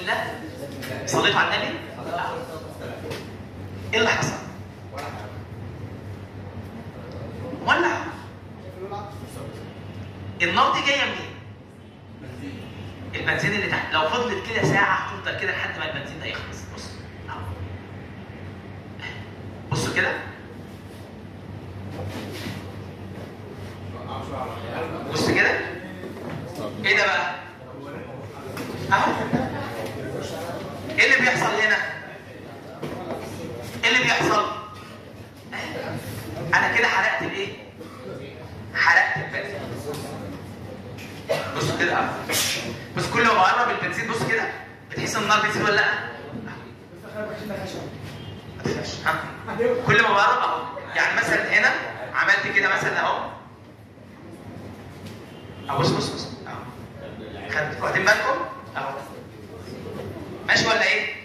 الله صليتوا على النبي ايه اللي حصل ولع النار دي جايه منين البنزين اللي تحت لو فضلت كده ساعه هتفضل كده لحد ما البنزين ده يخلص بص أهو. بصوا كده بص كده ايه ده بقى اهو ايه اللي بيحصل هنا ايه اللي بيحصل انا كده حرقت الايه حرقت البنزين بص كده اهو بص كل ما بقرب البنزين بص كده بتحس ان النار بتزيد ولا لا ما تخافش ها كل ما بقرب اهو يعني مثلا هنا عملت كده مثلا اهو اهو بص بص بص اهو خدت واخدين بالكم اهو ماشي ولا ايه